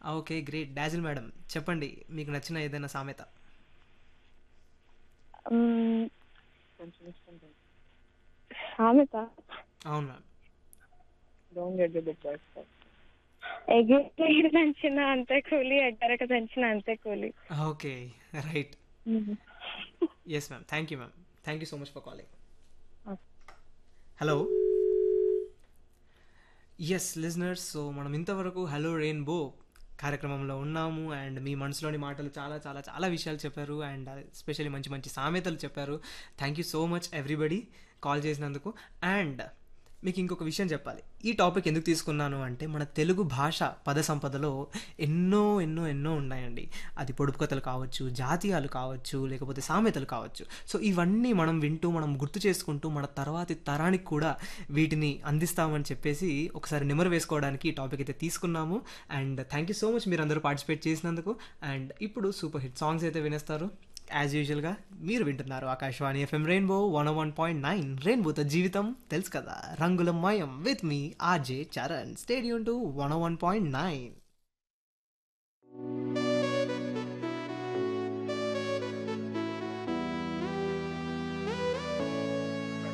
okay great Dazzle madam చెప్పండి మీకు నచ్చిన ఏదైనా సామెత మ్మ్, సామెత అవును మ్యామ్ ఎగిరి దంచిన అంతే కూలి ఎడ్డరక దంచిన అంతే కూలి okay right yes ma'am thank you ma'am thank you so much for calling hello yes listeners so మనం ఇంతవరకు హలో రెయిన్బో కార్యక్రమంలో ఉన్నాము అండ్ మీ మనసులోని మాటలు చాలా చాలా చాలా విషయాలు చెప్పారు అండ్ ఎస్పెషల్లీ మంచి మంచి సామెతలు చెప్పారు thank you so much everybody call చేసినందుకు అండ్ మీకు ఇంకొక విషయం చెప్పాలి ఈ టాపిక్ ఎందుకు తీసుకున్నాను అంటే మన తెలుగు భాష పద సంపదలో ఎన్నో ఎన్నో ఎన్నో ఉన్నాయండి అది పొడుపు కథలు కావచ్చు జాతీయాలు కావచ్చు లేకపోతే సామెతలు కావచ్చు సో ఇవన్నీ మనం వింటూ మనం గుర్తు చేసుకుంటూ మన తర్వాతి తరానికి కూడా వీటిని అందిస్తామని చెప్పేసి ఒకసారి నిమరు వేసుకోవడానికి ఈ టాపిక్ అయితే తీసుకున్నాము and thank you so much మీరు అందరూ పార్టిసిపేట్ చేసినందుకు అండ్ ఇప్పుడు సూపర్ హిట్ సాంగ్స్ అయితే వినేస్తారు యాజ్ యూజువల్గా మీరు వింటున్నారు Akashvani FM rainbow one one point nine రెయిన్బోతో జీవితం తెలుసు కదా రంగుల మయం విత్ మీ RJ Charan stadium to one one point nine